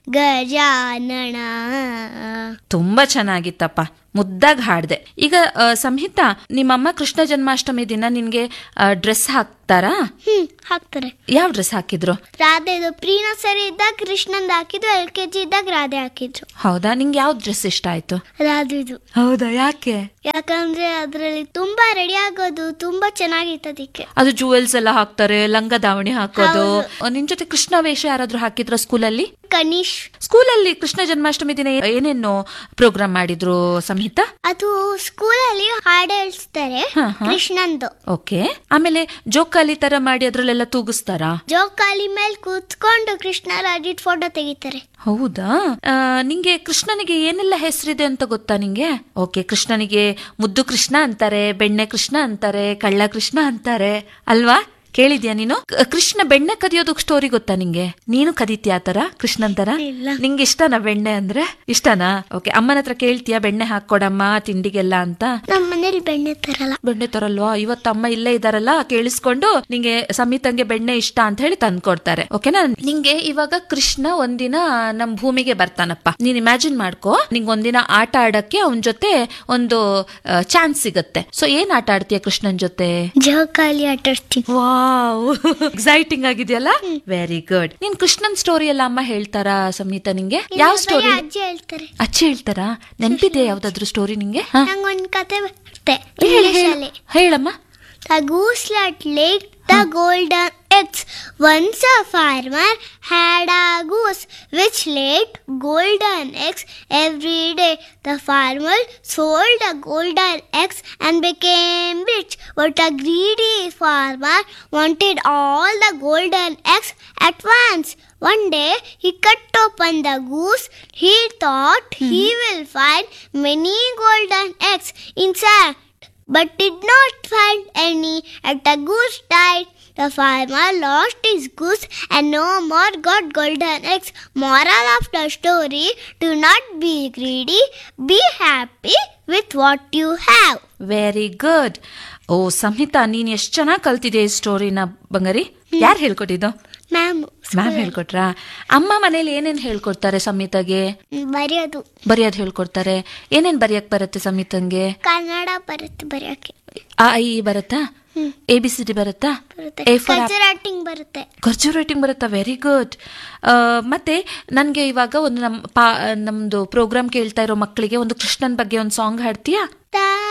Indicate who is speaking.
Speaker 1: ಗಜಾನನ
Speaker 2: ತುಂಬಾ ಚೆನ್ನಾಗಿತ್ತಪ್ಪ ಮುದ್ದಾಗಿ ಹಾಡ್ದೆ ಈಗ ಆ, ಸಂಹಿತಾ ನಿಮ್ಮಮ್ಮ ಕೃಷ್ಣ ಜನ್ಮಾಷ್ಟಮಿ ದಿನ ನಿನ್ಗೆ ಡ್ರೆಸ್ ಹಾಕ್ತಾರಾ
Speaker 1: ಹ್ಮ್ ಹಾಕ್ತಾರೆ
Speaker 2: ಯಾವ ಡ್ರೆಸ್ ಹಾಕಿದ್ರು
Speaker 1: ರಾಧೆ ಇದು ಪ್ರೀ ನರ್ಸರಿ ಇದ್ದಾಗ ಕೃಷ್ಣಂದ್ ಹಾಕಿದ್ರು ಎಲ್ ಕೆ ಜಿ ಇದ್ದಾಗ ರಾಧೆ ಹಾಕಿದ್ರು
Speaker 2: ಹೌದಾ ನಿಂಗೆ ಯಾವ ಡ್ರೆಸ್ ಇಷ್ಟ ಆಯ್ತು
Speaker 1: ರಾಧೆದು
Speaker 2: ಹೌದಾ ಯಾಕೆ
Speaker 1: ಯಾಕಂದ್ರೆ ಅದ್ರಲ್ಲಿ ತುಂಬಾ ರೆಡಿ ಆಗೋದು ತುಂಬಾ ಚೆನ್ನಾಗಿತ್ತು ಅದಕ್ಕೆ
Speaker 2: ಅದು ಜುವೆಲ್ಸ್ ಎಲ್ಲ ಹಾಕ್ತಾರೆ ಲಂಗ ದಾವಣಿ ಹಾಕೋದು ನಿನ್ ಜೊತೆ ಕೃಷ್ಣ ವೇಷ ಯಾರಾದ್ರೂ ಹಾಕಿದ್ರ ಸ್ಕೂಲಲ್ಲಿ
Speaker 1: ಕನಿಷ್
Speaker 2: ಸ್ಕೂಲಲ್ಲಿ ಕೃಷ್ಣ ಜನ್ಮಾಷ್ಟಮಿ ದಿನ ಏನೇನು ಪ್ರೋಗ್ರಾಮ್ ಮಾಡಿದ್ರು ಸಂಹಿತಾ
Speaker 1: ಅದು ಸ್ಕೂಲಲ್ಲಿ ಹಾಡು ಹೇಳಿಸ್ತಾರೆ
Speaker 2: ಹಾ, ಹಾ.
Speaker 1: ಕೃಷ್ಣಂದು
Speaker 2: ಓಕೆ ಆಮೇಲೆ ಜೋಕಾಲಿ ತರ ಮಾಡಿ ಅದ್ರಲ್ಲೆಲ್ಲ ತೂಗಿಸ್ತಾರಾ
Speaker 1: ಜೋಕಾಲಿ ಮೇಲೆ ಕೂತ್ಕೊಂಡು ಕೃಷ್ಣ ರಾಜಿಟ್ ಫೋಟೋ ತೆಗಿತಾರೆ
Speaker 2: ಹೌದಾ ಆ, ನಿಂಗೆ ಕೃಷ್ಣನಿಗೆ ಏನೆಲ್ಲ ಹೆಸರಿದೆ ಅಂತ ಗೊತ್ತಾ ನಿಂಗೆ ಓಕೆ ಕೃಷ್ಣನಿಗೆ ಮುದ್ದು ಕೃಷ್ಣ ಅಂತಾರೆ ಬೆಣ್ಣೆ ಕೃಷ್ಣ ಅಂತಾರೆ ಕಳ್ಳ ಕೃಷ್ಣ ಅಂತಾರೆ ಅಲ್ವಾ ಕೇಳಿದ್ಯಾ ನೀನು ಕ- ಕೃಷ್ಣ ಬೆಣ್ಣೆ ಕದಿಯೋದು ಸ್ಟೋರಿ ಗೊತ್ತಾ ನಿಂಗೆ ನೀನು ಕದಿತ್ಯಾ ಆ ತರ ಕೃಷ್ಣನ್ ತರ
Speaker 1: ಇಲ್ಲ.
Speaker 2: ನಿಂಗೆ ಇಷ್ಟನಾ ಬೆಣ್ಣೆ ಅಂದ್ರೆ ಇಷ್ಟನಾ ಓಕೆ ಅಮ್ಮನ ಹತ್ರ ಕೇಳ್ತೀಯಾ ಬೆಣ್ಣೆ ಹಾಕೊಡಮ್ಮ ತಿಂಡಿಗೆಲ್ಲ ಅಂತ
Speaker 1: ನಮ್ಮ ಮನೇಲಿ ಬೆಣ್ಣೆ ತರಲ್ಲ
Speaker 2: ಬೆಣ್ಣೆ ತರಲ್ವಾ ಇವತ್ತು ಅಮ್ಮ ಇಲ್ಲೇ ಇದಾರಲ್ಲ ಕೇಳಿಸ್ಕೊಂಡು ನಿಂಗೆ ಸಮಿತಂಗೆ ಬೆಣ್ಣೆ ಇಷ್ಟ ಅಂತ ಹೇಳಿ ತಂದ್ಕೊಡ್ತಾರೆ ಓಕೆನಾ ನಿಂಗೆ ಇವಾಗ ಕೃಷ್ಣ ಒಂದಿನ ನಮ್ ಭೂಮಿಗೆ ಬರ್ತಾನಪ್ಪ ನೀನ್ ಇಮ್ಯಾಜಿನ್ ಮಾಡ್ಕೋ ನಿಂಗ್ ಒಂದಿನ ಆಟ ಆಡಕ್ಕೆ ಅವನ್ ಜೊತೆ ಒಂದು ಚಾನ್ಸ್ ಸಿಗತ್ತೆ ಸೊ ಏನ್ ಆಟ ಆಡ್ತೀಯ ಕೃಷ್ಣನ್ ಜೊತೆ
Speaker 1: ಜೋಕಾಲಿ ಆಟಾಡ್ತೀನಿ
Speaker 2: ವಾವ್ ಎಕ್ಸೈಟಿಂಗ್ ಆಗಿದೆಯಲ್ಲ ವೆರಿ ಗುಡ್ ನೀನ್ ಕೃಷ್ಣನ್ ಸ್ಟೋರಿ ಎಲ್ಲ ಅಮ್ಮ ಹೇಳ್ತಾರಾ ಸಂಹಿತಾ ನಿಂಗೆ ಯಾವ
Speaker 1: ಇಲ್ಲ,
Speaker 2: ಸ್ಟೋರಿ
Speaker 1: ಬರೀ ಅಜ್ಜಿ ಹೇಳ್ತಾರೆ
Speaker 2: ಅಚ್ಚಿ ಹೇಳ್ತಾರಾ ನೆನ್ಪಿದೆ ಯಾವ್ದಾದ್ರು ಸ್ಟೋರಿ ನಿಂಗೆ ಹ?
Speaker 1: ನಂಗೊಂದ್ ಕತೆ ಬರುತ್ತೆ
Speaker 2: ಹೇಳು,
Speaker 1: ಇಂಗ್ಲಿಷ್
Speaker 2: ಹೇಳು.
Speaker 1: ಅಲ್ಲಿ
Speaker 2: ಹೇಳಮ್ಮ
Speaker 1: The goose that laid the golden eggs. Once a farmer had a goose which laid golden eggs every day. The farmer sold the golden eggs and became rich. But a greedy farmer wanted all the golden eggs at once. One day he cut open the goose. He thought he will find many golden eggs inside but did not find any. At the goose died. The farmer lost his goose and no more got golden eggs. Moral of the story do not be greedy, be happy with what you have.
Speaker 2: Very good oh Samhita ನೀನ್ ಎಷ್ಟ್ ಚೆನ್ನಾಗ್ ಕಲ್ತಿದ್ಯಾ ಈ ಸ್ಟೋರಿನ ಬಂಗಾರಿ ಯಾರು ಹೇಳ್ಕೊಟ್ಟಿದ್ದು
Speaker 1: ma'am
Speaker 2: ma'am ಹೇಳ್ಕೊಟ್ರಾ ಅಮ್ಮ ಮನೇಲಿ ಏನೇನ್ ಹೇಳ್ಕೊಡ್ತಾರೆ ಸಂಹಿತಾಗೆ
Speaker 1: ಬರೆಯೋದು
Speaker 2: ಬರೆಯೋದ್ ಹೇಳ್ಕೊಡ್ತಾರೆ ಏನೇನ್ ಬರೆಯಕ್ ಬರುತ್ತೆ ಸಂಹಿತಂಗೆ
Speaker 1: ಕನ್ನಡ ಬರುತ್ತೆ ಬರೆಯೋಕೆ
Speaker 2: ಆ ಐ ಈ ಬರುತ್ತಾ ಎ ಬಿ ಸಿ ಡಿ ಬರುತ್ತಾ
Speaker 1: ಬರುತ್ತೆ
Speaker 2: ಎ ಫಾರ್
Speaker 1: ಕಲ್ಚರ್ ಬರುತ್ತೆ
Speaker 2: ಖರ್ಚು ರೈಟಿಂಗ್ ಬರುತ್ತಾ ವೆರಿ ಗುಡ್ ಮತ್ತೆ ನನಗೆ ಇವಾಗ ಒಂದು ನಮ್ ಪಾ ನಮ್ದು ಪ್ರೋಗ್ರಾಮ್ ಕೇಳ್ತಾ ಇರೋ ಮಕ್ಕಳಿಗೆ ಒಂದು ಕೃಷ್ಣನ್ ಬಗ್ಗೆ ಒಂದು ಸಾಂಗ್ ಹಾಡ್ತೀಯಾ
Speaker 1: ತಾ